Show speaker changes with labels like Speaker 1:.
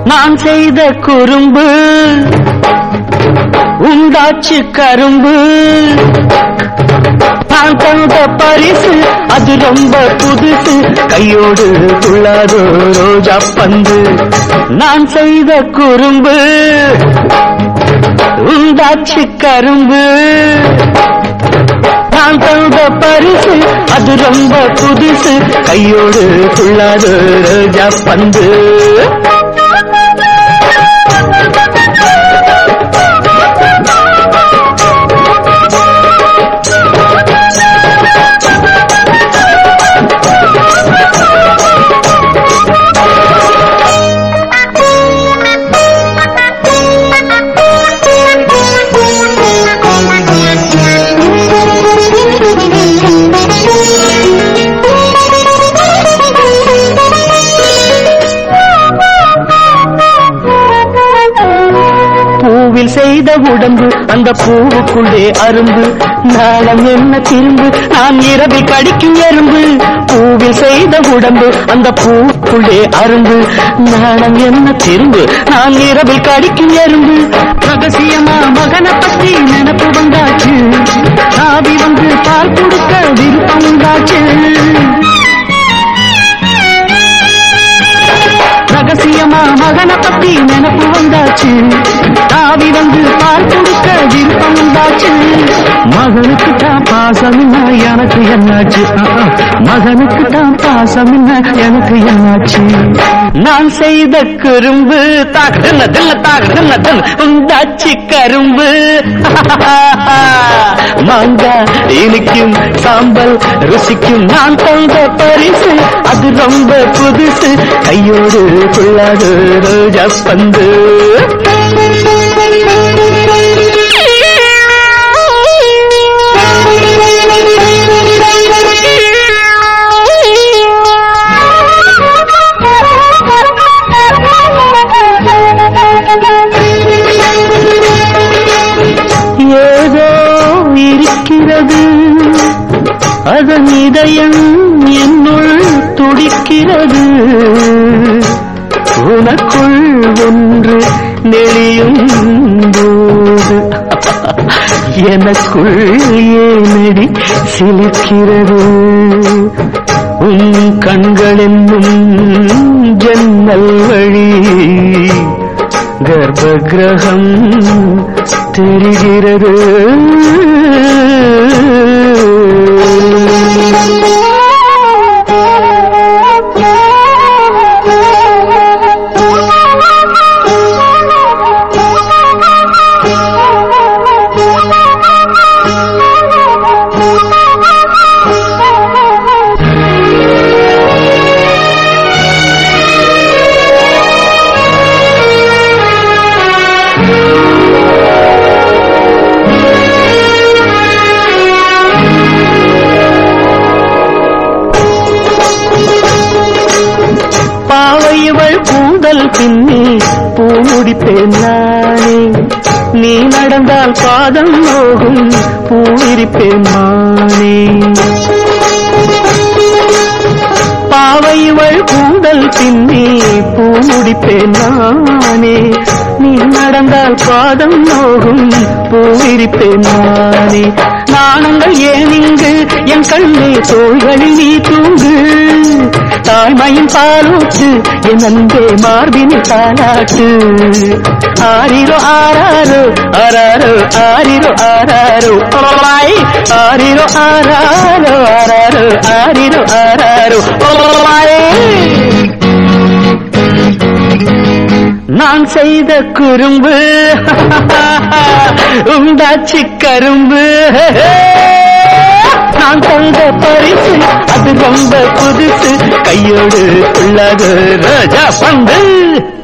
Speaker 1: நான் செய்த குறும்பு உண்டாச்சு கரும்பு நான் தந்த பரிசு அது ரொம்ப புதுசு கையோடு துள்ளாதோ ரோஜா பந்து நான் செய்த குறும்பு உண்டாச்சு கரும்பு நான் தந்த பரிசு அது ரொம்ப புதுசு கையோடு துள்ளாதோ ரோஜா பந்து பூவில் செய்த உடம்பு அந்த பூவுக்குள்ளே அரும்பு நாளம் என்ன திரும்பு நான் இரவில் கடிக்கும் எறும்பு பூவில் செய்த உடம்பு அந்த பூவுக்குள்ளே அரும்பு நாளம் என்ன திரும்பு நான் இரவில் கடிக்கும் எறும்பு ரகசியமா மகனை பத்தி நினப்பு வந்தாச்சு சாவி வந்து பால் கொடுக்க விருப்பம் உண்டாச்சு ரகசியமா மகனை பத்தி நினப்பு வந்தாச்சு தாவி வந்து பால் கொடுக்க விருப்பம் வந்தாச்சு மகனுக்கு தான் பாசம் என்ன எனக்கு என்னாச்சு அஹ், மகனுக்கு தான் பாசம் என்ன எனக்கு என்னாச்சு நான் செய்த குறும்பு தாக்கு தின்ன தின்ன தாக்கு தின்ன தின்ன உண்டாச்சு கரும்பு மாங்கா இனிக்கும் சாம்பல் ருசிக்கும் நான் தந்த பரிசு அது ரொம்ப புதுசு கையோடு கொள்ளாது ரோஜா பந்து ஏதோ இருக்கிறது அதன் இதயம் என்னுள் துடிக்கிறது உனக்குள் ஒன்று நெளியும் போது எனக்குள் ஏனடி சிலிர்க்கிறது உன் கண்கள் என்னும் ஜன்னல் வழி கர்ப்ப கிரகம் தெரிகிறது பாவை இவள் கூந்தல் பின்னி பூ முடிப்பேன் நானே நீ நடந்தால் பாதம் நோகும் பூ விரிப்பேன் மானே பாவை இவள் கூந்தல் பின்னி பூ முடிப்பேன் நானே நீ நடந்தால் பாதம் நோகும் பூ விரிப்பேன் நானே நாணங்கள் ஏன் இங்கு என் கண்ணே தோள்களில் நீ தூங்கு தாய்மையின் பாலூட்டு என் அன்பே மார்பினில் தாலாட்டு ஆரிரோ ஆராரோ ஆராரோ ஆரிரோ ஆராரோ ஓலாய். ஆரிரோ ஆராரோ ஆராரோ ஆரிரோ ஆராரோ ஓலாய். நான் செய்த குறும்பு உண்டாச்சு கரும்பு நான் தந்த பரிசு அது ரொம்ப புதுசு கையோடு உள்ளது ராஜா பந்து